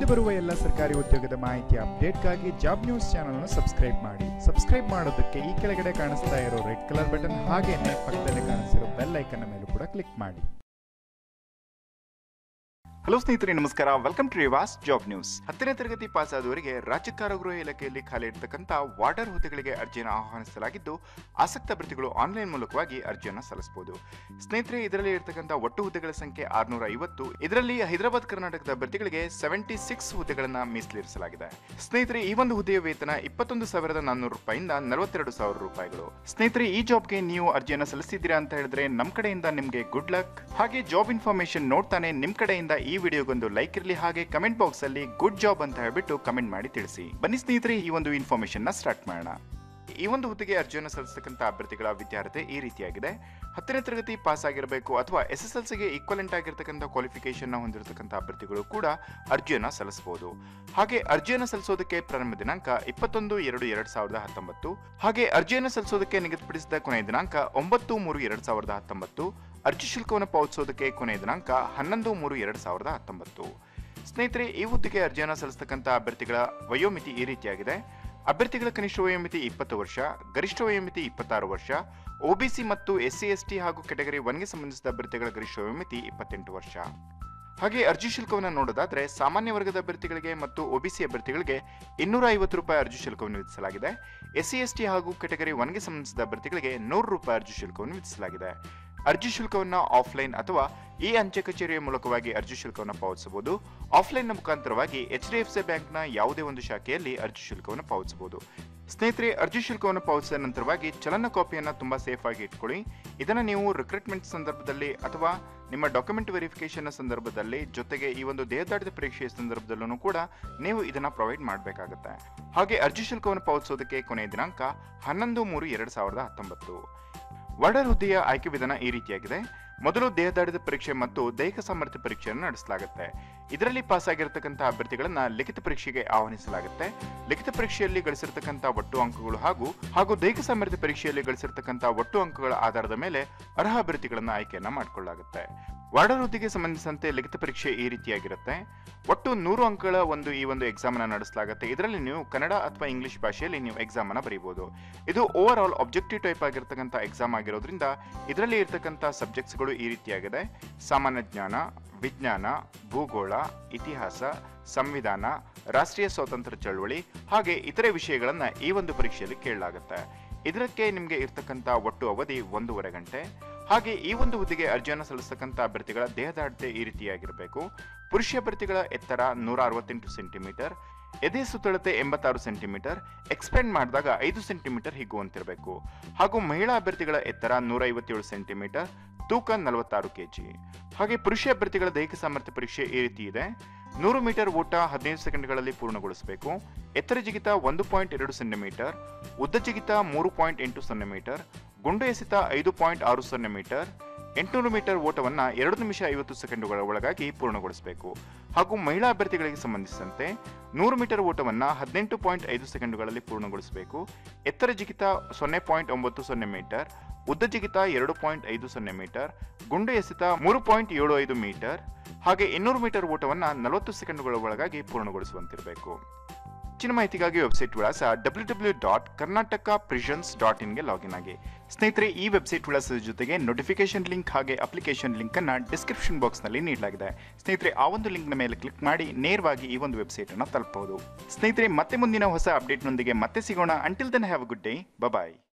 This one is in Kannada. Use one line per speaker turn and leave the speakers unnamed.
ಬರುವ ಎಲ್ಲ ಸರ್ಕಾರಿ ಉದ್ಯೋಗದ ಮಾಹಿತಿ ಅಪ್ಡೇಟ್ಗಾಗಿ ಜಾಬ್ ನ್ಯೂಸ್ ಚಾನಲ್ ಅನ್ನು ಸಬ್ಸ್ಕ್ರೈಬ್ ಮಾಡಿ ಸಬ್ಸ್ಕ್ರೈಬ್ ಮಾಡೋದಕ್ಕೆ ಈ ಕೆಳಗಡೆ ಕಾಣಿಸ್ತಾ ಇರೋ ರೆಡ್ ಕಲರ್ ಬಟನ್ ಹಾಗೇನೆ ಪಕ್ಕದಲ್ಲಿ ಕಾಣಿಸ್ತಿರೋ ಬೆಲ್ ಐಕನ್ ಮೇಲೂ ಕೂಡ ಕ್ಲಿಕ್ ಮಾಡಿ
ಹಲೋ ಸ್ನೇಹಿತರೆ ನಮಸ್ಕಾರ ವೆಲ್ಕಮ್ ಟು ರಿವಾಸ್ ಜಾಬ್ ನ್ಯೂಸ್ ಹತ್ತನೇ ತರಗತಿ ಪಾಸ್ ಆದವರಿಗೆ ರಾಜ್ಯ ಕಾರಾಗೃಹ ಇಲಾಖೆಯಲ್ಲಿ ಖಾಲಿ ಇರತಕ್ಕಂಥ ವಾರ್ಡರ್ ಹುದ್ದೆಗಳಿಗೆ ಅರ್ಜಿಯನ್ನು ಆಹ್ವಾನಿಸಲಾಗಿದ್ದು ಆಸಕ್ತ ಅಭ್ಯರ್ಥಿಗಳು ಆನ್ಲೈನ್ ಮೂಲಕವಾಗಿ ಅರ್ಜಿಯನ್ನು ಸಲ್ಲಿಸಬಹುದು ಸ್ನೇಹಿತರೆ ಇದರಲ್ಲಿ ಇರತಕ್ಕಂಥ ಒಟ್ಟು ಹುದ್ದೆಗಳ ಸಂಖ್ಯೆ ಆರ್ನೂರ ಐವತ್ತು ಇದರಲ್ಲಿ ಹೈದರಾಬಾದ್ ಕರ್ನಾಟಕದ ಅಭ್ಯರ್ಥಿಗಳಿಗೆ ಸೆವೆಂಟಿ ಸಿಕ್ಸ್ ಹುದ್ದೆಗಳನ್ನು ಮೀಸಲಿರಿಸಲಾಗಿದೆ ಸ್ನೇಹಿತರೆ ಈ ಒಂದು ಹುದ್ದೆಯ ವೇತನ ಇಪ್ಪತ್ತೊಂದು ಸಾವಿರದ ನಾನ್ನೂರು ರೂಪಾಯಿಂದ ನಲವತ್ತೆರಡು ಸಾವಿರ ರೂಪಾಯಿಗಳು ಸ್ನೇಹಿತರೆ ಈ ಜಾಬ್ಗೆ ನೀವು ಅರ್ಜಿಯನ್ನು ಸಲ್ಲಿಸಿದ್ದೀರಾ ಅಂತ ಹೇಳಿದ್ರೆ ನಮ್ಮ ಕಡೆಯಿಂದ ನಿಮಗೆ ಗುಡ್ ಲಕ್ ಹಾಗೆ ಜಾಬ್ ಇನ್ಫಾರ್ಮೇಶನ್ ನೋಡ್ತಾನೆ ನಿಮ್ ಕಡೆಯಿಂದ ಈ ವಿಡಿಯೋಗೊಂದು ಲೈಕ್ ಇರಲಿ ಹಾಗೆ ಕಮೆಂಟ್ ಬಾಕ್ಸ್ ಅಲ್ಲಿ ಗುಡ್ ಜಾಬ್ ಅಂತ ಹೇಳ್ಬಿಟ್ಟು ಕಮೆಂಟ್ ಮಾಡಿ ತಿಳಿಸಿ ಬನ್ನಿ ಸ್ನೇಹಿತರೆ ಈ ಒಂದು ಇನ್ಫಾರ್ಮೇಶನ್ ನ ಸ್ಟಾರ್ಟ್ ಮಾಡೋಣ ಈ ಒಂದು ಹುದ್ದೆಗೆ ಅರ್ಜಿಯನ್ನು ಸಲ್ಲಿಸತಕ್ಕಂಥ ಅಭ್ಯರ್ಥಿಗಳ ವಿದ್ಯಾರ್ಥಿ ಈ ರೀತಿಯಾಗಿದೆ ಹತ್ತನೇ ತರಗತಿ ಪಾಸ್ ಆಗಿರಬೇಕು ಅಥವಾ ಎಸ್ ಎಸ್ ಎಲ್ ಸಿಗೆ ಈಕ್ವಲೆಂಟ್ ಆಗಿರ್ತಕ್ಕಂಥ ಕ್ವಾಲಿಫಿಕೇಶನ್ ಹೊಂದಿರತಕ್ಕಂಥ ಅಭ್ಯರ್ಥಿಗಳು ಕೂಡ ಅರ್ಜಿಯನ್ನು ಸಲ್ಲಿಸಬಹುದು ಹಾಗೆ ಅರ್ಜಿಯನ್ನು ಸಲ್ಲಿಸೋದಕ್ಕೆ ಪ್ರಾರಂಭ ದಿನಾಂಕ ಇಪ್ಪತ್ತೊಂದು ಎರಡು ಎರಡ್ ಸಾವಿರದ ಹತ್ತೊಂಬತ್ತು ಹಾಗೆ ಅರ್ಜಿಯನ್ನು ಸಲ್ಲಿಸೋದಕ್ಕೆ ನಿಗದಿಪಡಿಸಿದ ಕೊನೆಯ ದಿನಾಂಕ ಒಂಬತ್ತು ಮೂರು ಎರಡ್ ಸಾವಿರದ ಹತ್ತೊಂಬತ್ತು ಅರ್ಜಿ ಶುಲ್ಕವನ್ನು ಪಾವತಿಸೋದಕ್ಕೆ ಕೊನೆಯ ದಿನಾಂಕ ಹನ್ನೊಂದು ಮೂರು ಎರಡ್ ಸಾವಿರದ ಹತ್ತೊಂಬತ್ತು ಸ್ನೇಹಿತರೆ ಈ ಹುದ್ದೆಗೆ ಅರ್ಜಿಯನ್ನು ಸಲ್ಲಿಸತಕ್ಕಂಥ ಅಭ್ಯರ್ಥಿಗಳ ವಯೋಮಿತಿ ಈ ರೀತಿಯಾಗಿದೆ ಅಭ್ಯರ್ಥಿಗಳ ಕನಿಷ್ಠ ವಯೋಮಿತಿ ಇಪ್ಪತ್ತು ವರ್ಷ ಗರಿಷ್ಠ ವಯೋಮಿತಿ ಇಪ್ಪತ್ತಾರು ವರ್ಷ ಒಬಿಸಿ ಮತ್ತು ಎಸ್ಸಿ ಎಸ್ಟಿ ಹಾಗೂ ಕೆಟಗರಿ ಒನ್ಗೆ ಸಂಬಂಧಿಸಿದ ಅಭ್ಯರ್ಥಿಗಳ ಗರಿಷ್ಠ ವಯೋಮಿತಿ ಇಪ್ಪತ್ತೆಂಟು ವರ್ಷ ಹಾಗೆ ಅರ್ಜಿ ಶುಲ್ಕವನ್ನು ನೋಡೋದಾದ್ರೆ ಸಾಮಾನ್ಯ ವರ್ಗದ ಅಭ್ಯರ್ಥಿಗಳಿಗೆ ಮತ್ತು ಒಬಿಸಿ ಅಭ್ಯರ್ಥಿಗಳಿಗೆ ಇನ್ನೂರ ಐವತ್ತು ರೂಪಾಯಿ ಅರ್ಜಿ ಶುಲ್ಕವನ್ನು ವಿಧಿಸಲಾಗಿದೆ ಎಸ್ಸಿ ಎಸ್ಟಿ ಹಾಗೂ ಕೆಟಗರಿ ಒನ್ಗೆ ಸಂಬಂಧಿಸಿದ ಅಭ್ಯರ್ಥಿಗಳಿಗೆ ನೂರು ರೂಪಾಯಿ ಅರ್ಜಿ ಶುಲ್ಕವನ್ನು ವಿಧಿಸಲಾಗಿದೆ ಅರ್ಜಿ ಶುಲ್ಕವನ್ನು ಆಫ್ಲೈನ್ ಅಥವಾ ಈ ಅಂಚೆ ಕಚೇರಿಯ ಮೂಲಕವಾಗಿ ಅರ್ಜಿ ಶುಲ್ಕವನ್ನು ಪಾವತಿಸಬಹುದು ಆಫ್ಲೈನ್ನ ಮುಖಾಂತರವಾಗಿ ಎಚ್ ಡಿ ಎಫ್ ಸಿ ಬ್ಯಾಂಕ್ನ ಯಾವುದೇ ಒಂದು ಶಾಖೆಯಲ್ಲಿ ಅರ್ಜಿ ಶುಲ್ಕವನ್ನು ಪಾವತಿಸಬಹುದು ಸ್ನೇಹಿತರೆ ಅರ್ಜಿ ಶುಲ್ಕವನ್ನು ಪಾವತಿಸಿದ ನಂತರವಾಗಿ ಚಲನ ಕಾಪಿಯನ್ನು ತುಂಬಾ ಸೇಫ್ ಆಗಿ ಇಟ್ಕೊಳ್ಳಿ ಇದನ್ನು ನೀವು ರಿಕ್ರೂಟ್ಮೆಂಟ್ ಸಂದರ್ಭದಲ್ಲಿ ಅಥವಾ ನಿಮ್ಮ ಡಾಕ್ಯುಮೆಂಟ್ ವೆರಿಫಿಕೇಶನ್ ಸಂದರ್ಭದಲ್ಲಿ ಜೊತೆಗೆ ಈ ಒಂದು ದೇಹದಾಡಿದ ಪರೀಕ್ಷೆಯ ಸಂದರ್ಭದಲ್ಲೂ ಕೂಡ ನೀವು ಇದನ್ನ ಪ್ರೊವೈಡ್ ಮಾಡಬೇಕಾಗುತ್ತೆ ಹಾಗೆ ಅರ್ಜಿ ಶುಲ್ಕವನ್ನು ಪಾವತಿಸೋದಕ್ಕೆ ಕೊನೆಯ ದಿನಾಂಕ ಹನ್ನೊಂದು ಮೂರು ಎರಡು ಸಾವಿರದ ಹತ್ತೊಂಬತ್ತು ವಾರ್ಡರ್ ಹುದ್ದೆಯ ಆಯ್ಕೆ ವಿಧಾನ ಈ ರೀತಿಯಾಗಿದೆ ಮೊದಲು ದೇಹದಾಡಿದ ಪರೀಕ್ಷೆ ಮತ್ತು ದೈಹಿಕ ಸಾಮರ್ಥ್ಯ ಪರೀಕ್ಷೆಯನ್ನು ನಡೆಸಲಾಗುತ್ತೆ ಇದರಲ್ಲಿ ಪಾಸ್ ಆಗಿರತಕ್ಕಂಥ ಅಭ್ಯರ್ಥಿಗಳನ್ನ ಲಿಖಿತ ಪರೀಕ್ಷೆಗೆ ಆಹ್ವಾನಿಸಲಾಗುತ್ತೆ ಲಿಖಿತ ಪರೀಕ್ಷೆಯಲ್ಲಿ ಗಳಿಸಿರ್ತಕ್ಕಂಥ ಒಟ್ಟು ಅಂಕಗಳು ಹಾಗೂ ಹಾಗೂ ದೈಹಿಕ ಸಾಮರ್ಥ್ಯ ಪರೀಕ್ಷೆಯಲ್ಲಿ ಗಳಿಸಿರ್ತಕ್ಕಂಥ ಒಟ್ಟು ಅಂಕಗಳ ಆಧಾರದ ಮೇಲೆ ಅರ್ಹ ಅಭ್ಯರ್ಥಿಗಳನ್ನ ಆಯ್ಕೆಯನ್ನ ಮಾಡಿಕೊಳ್ಳಲಾಗುತ್ತೆ ವಾರ್ಡರ್ ಹುದ್ದೆಗೆ ಸಂಬಂಧಿಸಿದಂತೆ ಲಿಖಿತ ಪರೀಕ್ಷೆ ಈ ರೀತಿಯಾಗಿರುತ್ತೆ ಒಟ್ಟು ನೂರು ಅಂಕಗಳ ಒಂದು ಈ ಒಂದು ಎಕ್ಸಾಮ್ ಅನ್ನ ನಡೆಸಲಾಗುತ್ತೆ ಇದರಲ್ಲಿ ನೀವು ಕನ್ನಡ ಅಥವಾ ಇಂಗ್ಲಿಷ್ ಭಾಷೆಯಲ್ಲಿ ನೀವು ಎಕ್ಸಾಮ್ ಅನ್ನ ಬರೀಬಹುದು ಇದು ಓವರ್ ಆಲ್ ಆಬ್ಜೆಕ್ಟಿವ್ ಟೈಪ್ ಆಗಿರ್ತಕ್ಕಂಥ ಎಕ್ಸಾಮ್ ಆಗಿರೋದ್ರಿಂದ ಇದರಲ್ಲಿ ಇರ್ತಕ್ಕಂಥ ಸಬ್ಜೆಕ್ಟ್ಸ್ಗಳು ಈ ರೀತಿಯಾಗಿದೆ ಸಾಮಾನ್ಯ ಜ್ಞಾನ ವಿಜ್ಞಾನ ಭೂಗೋಳ ಇತಿಹಾಸ ಸಂವಿಧಾನ ರಾಷ್ಟ್ರೀಯ ಸ್ವಾತಂತ್ರ್ಯ ಚಳವಳಿ ಹಾಗೆ ಇತರೆ ವಿಷಯಗಳನ್ನ ಈ ಒಂದು ಪರೀಕ್ಷೆಯಲ್ಲಿ ಕೇಳಲಾಗುತ್ತೆ ಇದಕ್ಕೆ ನಿಮಗೆ ಇರ್ತಕ್ಕಂಥ ಒಟ್ಟು ಅವಧಿ ಒಂದೂವರೆ ಗಂಟೆ ಹಾಗೆ ಈ ಒಂದು ಹುದ್ದೆಗೆ ಅರ್ಜಿಯನ್ನು ಸಲ್ಲಿಸತಕ್ಕಂಥ ಅಭ್ಯರ್ಥಿಗಳ ದೇಹದಾಢ್ಯತೆ ಈ ರೀತಿಯಾಗಿರಬೇಕು ಪುರುಷ ಅಭ್ಯರ್ಥಿಗಳ ಎತ್ತರ ನೂರ ಅರವತ್ತೆಂಟು ಸೆಂಟಿಮೀಟರ್ ಎದೆ ಸುತ್ತಳತೆ ಎಂಬತ್ತಾರು ಸೆಂಟಿಮೀಟರ್ ಎಕ್ಸ್ಪೆಂಡ್ ಮಾಡಿದಾಗ ಐದು ಸೆಂಟಿಮೀಟರ್ ಹಿಗ್ಗುವಂತಿರಬೇಕು ಹಾಗೂ ಮಹಿಳಾ ಅಭ್ಯರ್ಥಿಗಳ ಎತ್ತರ ನೂರ ಐವತ್ತೇಳು ಸೆಂಟಿಮೀಟರ್ ತೂಕ ನಲವತ್ತಾರು ಕೆಜಿ ಹಾಗೆ ಪುರುಷ ಅಭ್ಯರ್ಥಿಗಳ ದೈಹಿಕ ಸಾಮರ್ಥ್ಯ ಪರೀಕ್ಷೆ ಈ ರೀತಿ ಇದೆ ನೂರು ಮೀಟರ್ ಓಟ ಹದಿನೈದು ಸೆಕೆಂಡ್ಗಳಲ್ಲಿ ಪೂರ್ಣಗೊಳಿಸಬೇಕು ಎತ್ತರ ಜಿಗಿತ ಒಂದು ಪಾಯಿಂಟ್ ಎರಡು ಸೆಂಟಿಮೀಟರ್ ಉದ್ದ ಜಿಗಿತ ಮೂರು ಪಾಯಿಂಟ್ ಎಂಟು ಸೊನ್ನೆ ಮೀಟರ್ ಗುಂಡು ಎಸೆತ ಐದು ಪಾಯಿಂಟ್ ಆರು ಸೊನ್ನೆ ಮೀಟರ್ ಎಂಟುನೂರು ಮೀಟರ್ ಓಟವನ್ನ ಎರಡು ನಿಮಿಷ ಐವತ್ತು ಸೆಕೆಂಡುಗಳ ಒಳಗಾಗಿ ಪೂರ್ಣಗೊಳಿಸಬೇಕು ಹಾಗೂ ಮಹಿಳಾ ಅಭ್ಯರ್ಥಿಗಳಿಗೆ ಸಂಬಂಧಿಸಿದಂತೆ ನೂರು ಮೀಟರ್ ಓಟವನ್ನ ಹದಿನೆಂಟು ಪಾಯಿಂಟ್ ಐದು ಸೆಕೆಂಡುಗಳಲ್ಲಿ ಪೂರ್ಣಗೊಳಿಸಬೇಕು ಎತ್ತರ ಜಿಗಿತ ಸೊನ್ನೆ ಪಾಯಿಂಟ್ ಒಂಬತ್ತು ಸೊನ್ನೆ ಮೀಟರ್ ಉದ್ದ ಜಿಗಿತ ಎರಡು ಪಾಯಿಂಟ್ ಐದು ಸೊನ್ನೆ ಮೀಟರ್ ಗುಂಡು ಎಸೆತ ಮೂರು ಪಾಯಿಂಟ್ ಏಳು ಐದು ಮೀಟರ್ ಹಾಗೆ ಇನ್ನೂರು ಮೀಟರ್ ಓಟವನ್ನ ನಲವತ್ತು ಸೆಕೆಂಡುಗಳ ಒಳಗಾಗಿ ಪೂರ್ಣಗೊಳಿಸುವಂತಿರಬೇಕು ಹೆಚ್ಚಿನ ಮಾಹಿತಿಗಾಗಿ ವೆಬ್ಸೈಟ್ ವಿಳಾಸ W W dot Karnataka prisons dot ಇನ್ಗೆ ಲಾಗಿನ್ ಆಗಿ ಸ್ನೇಹಿತರೆ ಈ ವೆಬ್ಸೈಟ್ ವಿಳಾಸದ ಜೊತೆಗೆ ನೋಟಿಫಿಕೇಶನ್ ಲಿಂಕ್ ಹಾಗೆ ಅಪ್ಲಿಕೇಶನ್ ಲಿಂಕ್ ಅನ್ನ ಡಿಸ್ಕ್ರಿಪ್ಷನ್ ಬಾಕ್ಸ್ ನಲ್ಲಿ ನೀಡಲಾಗಿದೆ ಸ್ನೇಹಿತರೆ ಆ ಒಂದು ಲಿಂಕ್ ನ ಮೇಲೆ ಕ್ಲಿಕ್ ಮಾಡಿ ನೇರವಾಗಿ ಈ ಒಂದು ವೆಬ್ಸೈಟ್ ಅನ್ನು ತಲುಪಬಹುದು ಸ್ನೇಹಿತರೆ ಮತ್ತೆ ಮುಂದಿನ ಹೊಸ ಅಪ್ಡೇಟ್ ನೊಂದಿಗೆ ಮತ್ತೆ ಸಿಗೋಣ until then have good day bye